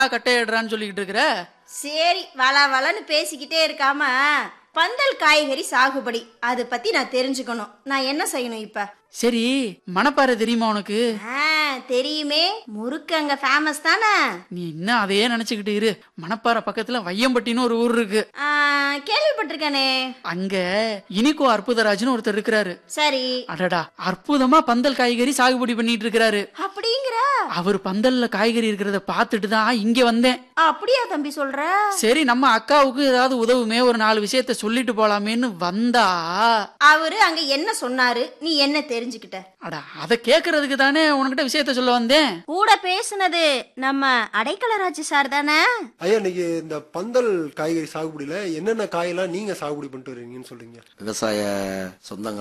கட்டையிடுறான்னு சொல்லிக்கிட்டு இருக்கிற சரி வள வளன்னு பேசிக்கிட்டே இருக்காம பந்தல் காய்கறி சாகுபடி அதை பத்தி நான் தெரிஞ்சுக்கணும் நான் என்ன செய்யணும் இப்ப சரி மணப்பாறை தெரியுமா உனக்கு ஆ, தெரியுமே முறுக்கு அங்க ஃபேமஸ் தானே நீ இன்னும் அதையே நினைச்சுக்கிட்டு இரு மணப்பாறை பக்கத்துல வையம்பட்டின்னு ஒரு ஊர் இருக்கு ஆ, கேள்விப்பட்டிருக்கேனே அங்க இனிக்கோ அற்புதராஜ்னு ஒருத்தர் இருக்கிறாரு சரி அடடா அற்புதமா பந்தல் காய்கறி சாகுபடி பண்ணிட்டு இருக்கிறாரு அப்படிங்கிற அவர் பந்தல்ல காய்கறி இருக்கிறத பார்த்துட்டு தான் இங்க வந்தேன் அப்படியா தம்பி சொல்ற சரி நம்ம அக்காவுக்கு ஏதாவது உதவுமே ஒரு நாலு விஷயத்த சொல்லிட்டு போலாமேன்னு வந்தா அவரு அங்க என்ன சொன்னாரு நீ என்ன தெரிஞ்சுக்கிட்ட அட அத கேக்குறதுக்கு தானே உனக்கிட்ட விஷயத்த சொல்ல வந்தேன் கூட பேசுனது நம்ம அடைக்கலராஜ் சார் தானே ஐயா இன்னைக்கு இந்த பந்தல் காய்கறி சாகுபடியில என்னென்ன காயெல்லாம் நீங்க சாகுபடி பண்ணிட்டு வரீங்கன்னு சொல்றீங்க விவசாய சொந்தங்கள்